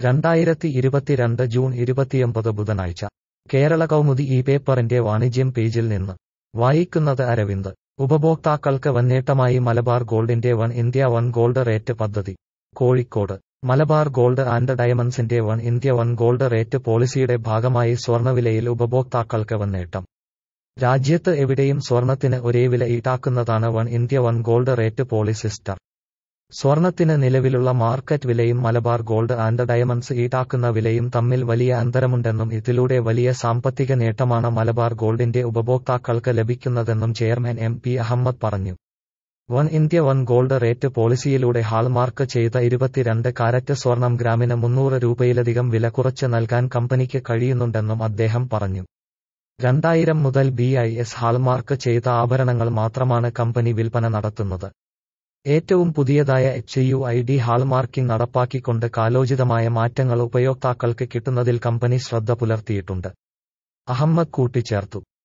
രണ്ടായിരത്തി ഇരുപത്തിരണ്ട് ജൂൺ ഇരുപത്തിയൊമ്പത് ബുധനാഴ്ച കേരള കൗമുദി ഈ പേപ്പറിന്റെ വാണിജ്യം പേജിൽ നിന്ന് വായിക്കുന്നത് അരവിന്ദ് ഉപഭോക്താക്കൾക്ക് വന്നേട്ടമായി മലബാർ ഗോൾഡിന്റെ one India one gold rate പദ്ധതി കോഴിക്കോട് മലബാർ ഗോൾഡ് ആൻഡ് ഡയമണ്ട്സിന്റെ one India one gold rate പോളിസിയുടെ ഭാഗമായി സ്വർണ്ണവിലയിൽ ഉപഭോക്താക്കൾക്ക് വന്നേട്ടം രാജ്യത്ത് എവിടെയും സ്വർണത്തിന് ഒരേ വില ഈടാക്കുന്നതാണ് one India one gold rate policy star സ്വർണത്തിന് നിലവിലുള്ള മാർക്കറ്റ് വിലയും മലബാർ ഗോൾഡ് ആൻഡ് ഡയമണ്ട്സ് ഈടാക്കുന്ന വിലയും തമ്മിൽ വലിയ അന്തരമുണ്ടെന്നും ഇതിലൂടെ വലിയ സാമ്പത്തിക നേട്ടമാണ് മലബാർ ഗോൾഡിന്റെ ഉപഭോക്താക്കൾക്ക് ലഭിക്കുന്നതെന്നും ചെയർമാൻ എം പി അഹമ്മദ് പറഞ്ഞു one India one gold rate പോളിസിയിലൂടെ ഹാൾമാർക്ക് ചെയ്ത ഇരുപത്തിരണ്ട് കാരറ്റ് സ്വർണം ഗ്രാമിന് മുന്നൂറ് രൂപയിലധികം വില കുറച്ച് നൽകാൻ കമ്പനിക്ക് കഴിയുന്നുണ്ടെന്നും അദ്ദേഹം പറഞ്ഞു രണ്ടായിരം മുതൽ ബി ഐ എസ് ഹാൾമാർക്ക് ചെയ്ത ആഭരണങ്ങൾ മാത്രമാണ് കമ്പനി വിൽപ്പന നടത്തുന്നത് ഏറ്റവും പുതിയതായ H U I D hallmarking നടപ്പാക്കിക്കൊണ്ട് കാലോചിതമായ മാറ്റങ്ങൾ ഉപയോക്താക്കൾക്ക് കിട്ടുന്നതിൽ കമ്പനി ശ്രദ്ധ പുലർത്തിയിട്ടുണ്ട് അഹമ്മദ് കൂട്ടിച്ചേർത്തു